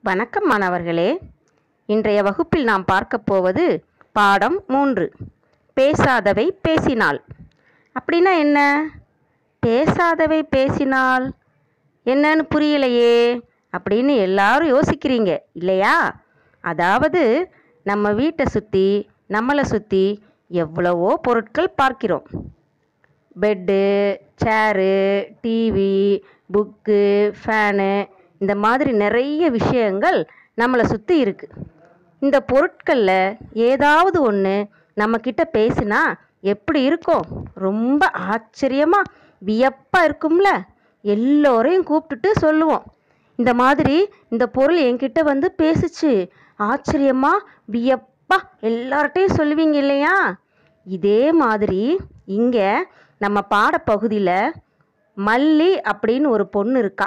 வணக்கம் மாணவர்களே இன்றைய வகுப்பில் நாம் பார்க்கப் போவது பாடம் மூன்று பேசாதவை பேசினால் அப்படின்னா என்ன பேசாதவை பேசினால் என்னன்னு புரியலையே அப்படின்னு எல்லாரும் யோசிக்கிறீங்க இல்லையா அதாவது நம்ம வீட்டை சுற்றி நம்மளை சுற்றி எவ்வளவோ பொருட்கள் பார்க்கிறோம் bed chair TV book fan இந்த மாதிரி நிறைய விஷயங்கள் நம்மளை சுற்றி இருக்குது இந்த பொருட்களில் ஏதாவது ஒன்று நம்மக்கிட்ட பேசினா எப்படி இருக்கும் ரொம்ப ஆச்சரியமாக வியப்பாக இருக்கும்ல எல்லோரையும் கூப்பிட்டுட்டு சொல்லுவோம் இந்த மாதிரி இந்த பொருள் என்கிட்ட வந்து பேசுச்சு ஆச்சரியமா வியப்பா எல்லார்ட்டையும் சொல்லுவீங்க இல்லையா இதே மாதிரி இங்கே நம்ம பாடப்பகுதியில் மல்லி அப்படின்னு ஒரு பொண்ணு இருக்கா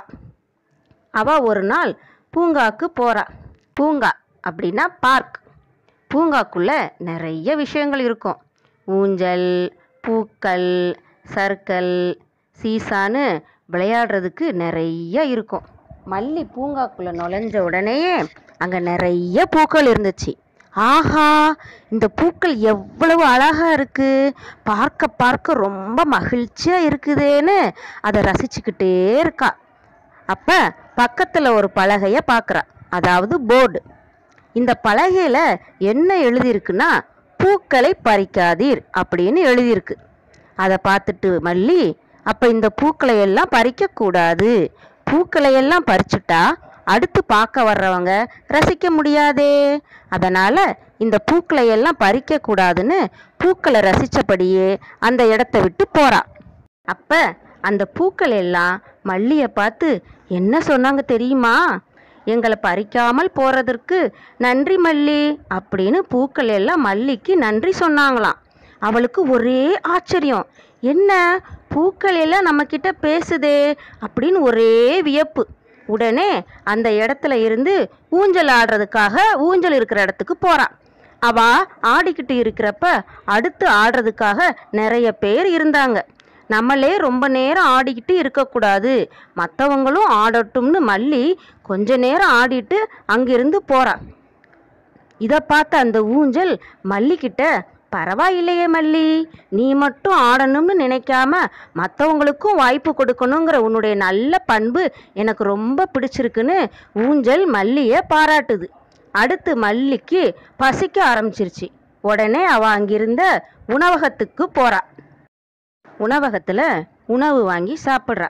அவ ஒரு நாள் பூங்காக்கு போறா பூங்கா அப்படின்னா பார்க் பூங்காக்குள்ள நிறைய விஷயங்கள் இருக்கும் ஊஞ்சல் பூக்கள் சர்க்கல் சீசான்னு விளையாடுறதுக்கு நிறைய இருக்கும் மல்லி பூங்காக்குள்ள நுழைஞ்ச உடனேயே அங்கே நிறைய பூக்கள் இருந்துச்சு ஆஹா இந்த பூக்கள் எவ்வளவு அழகா இருக்கு பார்க்க பார்க்க ரொம்ப மகிழ்ச்சியா இருக்குதேன்னு அதை ரசிச்சுக்கிட்டே இருக்கா அப்ப பக்கத்துல ஒரு பலகைய பார்க்கறா அதாவது போர்டு இந்த பலகையில என்ன எழுதியிருக்குன்னா பூக்களை பறிக்காதீர் அப்படின்னு எழுதியிருக்கு அதை பார்த்துட்டு மல்லி அப்ப இந்த பூக்களை எல்லாம் பறிக்க கூடாது பூக்களை எல்லாம் பறிச்சுட்டா அடுத்து பார்க்க வர்றவங்க ரசிக்க முடியாதே அதனால இந்த பூக்களை எல்லாம் பறிக்க கூடாதுன்னு பூக்களை ரசிச்சபடியே அந்த இடத்த விட்டு போறா அப்ப அந்த பூக்கள் எல்லாம் மல்லியை பார்த்து என்ன சொன்னாங்க தெரியுமா எங்களை பறிக்காமல் போறதற்கு நன்றி மல்லி அப்படின்னு பூக்கள் எல்லாம் மல்லிக்கு நன்றி சொன்னாங்களாம் அவளுக்கு ஒரே ஆச்சரியம் என்ன பூக்கள் எல்லாம் நம்ம கிட்ட பேசுதே அப்படின்னு ஒரே வியப்பு உடனே அந்த இடத்துல இருந்து ஊஞ்சல் ஆடுறதுக்காக ஊஞ்சல் இருக்கிற இடத்துக்கு போறா அவ ஆடிக்கிட்டு இருக்கிறப்ப அடுத்து ஆடுறதுக்காக நிறைய பேர் இருந்தாங்க நம்மளே ரொம்ப நேரம் ஆடிக்கிட்டு இருக்கக்கூடாது மற்றவங்களும் ஆடட்டும்னு மல்லி கொஞ்ச நேரம் ஆடிட்டு அங்கிருந்து போறா இதை பார்த்த அந்த ஊஞ்சல் மல்லிக்கிட்ட பரவாயில்லையே மல்லி நீ மட்டும் ஆடணும்னு நினைக்காம மற்றவங்களுக்கும் வாய்ப்பு கொடுக்கணுங்கிற உன்னுடைய நல்ல பண்பு எனக்கு ரொம்ப பிடிச்சிருக்குன்னு ஊஞ்சல் மல்லியை பாராட்டுது அடுத்து மல்லிக்கு பசிக்க ஆரம்பிச்சிருச்சு உடனே அவ அங்கிருந்த உணவகத்துக்கு போறா உணவகத்தில் உணவு வாங்கி சாப்பிட்றா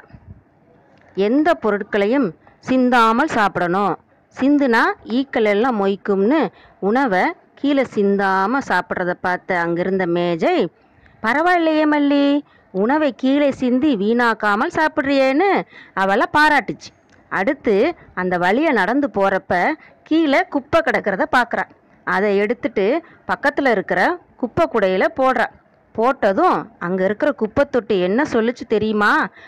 எந்த பொருட்களையும் சிந்தாமல் சாப்பிடணும் சிந்துனா ஈக்கள் எல்லாம் மொய்க்கும்னு உணவை கீழே சிந்தாம சாப்பிட்றத பார்த்த அங்கிருந்த மேஜை பரவாயில்லையே மல்லி உணவை கீழே சிந்தி வீணாக்காமல் சாப்பிட்றியேன்னு அவளை பாராட்டுச்சு அடுத்து அந்த வழியை நடந்து போகிறப்ப கீழே குப்பை கிடக்கிறத பார்க்குறா அதை எடுத்துட்டு பக்கத்தில் இருக்கிற குப்பை குடையில் போடுறா போட்டதும் அங்கே இருக்கிற குப்பை தொட்டி என்ன சொல்லுச்சு தெரியுமா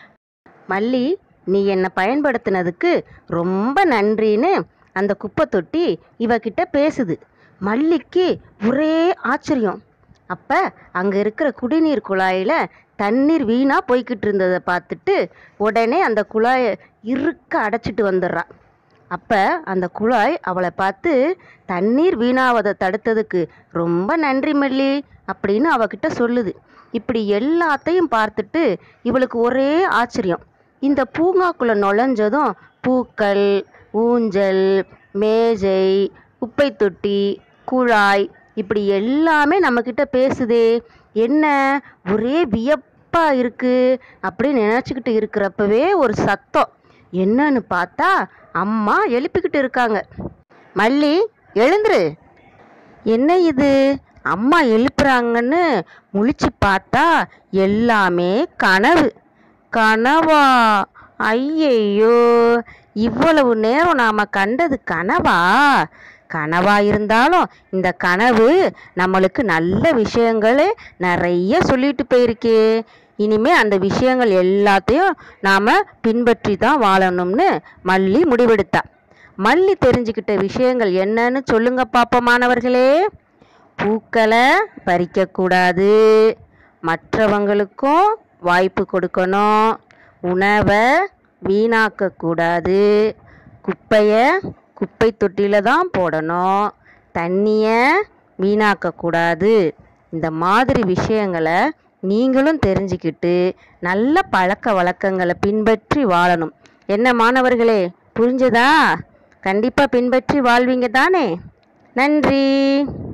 மல்லி நீ என்னை பயன்படுத்தினதுக்கு ரொம்ப நன்றின்னு அந்த குப்பை தொட்டி இவகிட்ட பேசுது மல்லிக்கு ஒரே ஆச்சரியம் அப்போ அங்கே இருக்கிற குடிநீர் குழாயில் தண்ணீர் வீணாக போய்கிட்டு இருந்ததை பார்த்துட்டு உடனே அந்த குழாயை இறுக்க அடைச்சிட்டு வந்துடுறா அப்போ அந்த குழாய் அவளை பார்த்து தண்ணீர் வீணாவதை தடுத்ததுக்கு ரொம்ப நன்றி மல்லி அப்படின்னு அவகிட்ட சொல்லுது இப்படி எல்லாத்தையும் பார்த்துட்டு இவளுக்கு ஒரே ஆச்சரியம் இந்த பூங்காக்குள்ள நுழைஞ்சதும் பூக்கள் ஊஞ்சல் மேஜை குப்பை தொட்டி குழாய் இப்படி எல்லாமே நம்மக்கிட்ட பேசுதே என்ன ஒரே வியப்பா இருக்கு அப்படின்னு நினச்சிக்கிட்டு இருக்கிறப்பவே ஒரு சத்தம் என்னன்னு பார்த்தா அம்மா எழுப்பிக்கிட்டு இருக்காங்க மல்லி எழுந்துரு என்ன இது அம்மா எழுப்புறாங்கன்னு முழிச்சு பார்த்தா எல்லாமே கனவு கனவா ஐயையோ இவ்வளவு நேரம் நாம கண்டது கனவா கனவா இருந்தாலும் இந்த கனவு நம்மளுக்கு நல்ல விஷயங்களே நிறைய சொல்லிட்டு போயிருக்கே இனிமே அந்த விஷயங்கள் எல்லாத்தையும் நாம பின்பற்றி தான் வாழணும்னு மல்லி முடிவெடுத்தா மல்லி தெரிஞ்சுக்கிட்ட விஷயங்கள் என்னன்னு சொல்லுங்க பாப்போம் மாணவர்களே பூக்களை பறிக்கக்கூடாது மற்றவங்களுக்கும் வாய்ப்பு கொடுக்கணும் உணவை வீணாக்கக்கூடாது குப்பையை குப்பை தொட்டியில் தான் போடணும் தண்ணியை வீணாக்கக்கூடாது இந்த மாதிரி விஷயங்களை நீங்களும் தெரிஞ்சுக்கிட்டு நல்ல பழக்க வழக்கங்களை பின்பற்றி வாழணும் என்ன மாணவர்களே புரிஞ்சதா கண்டிப்பாக பின்பற்றி வாழ்வீங்க தானே நன்றி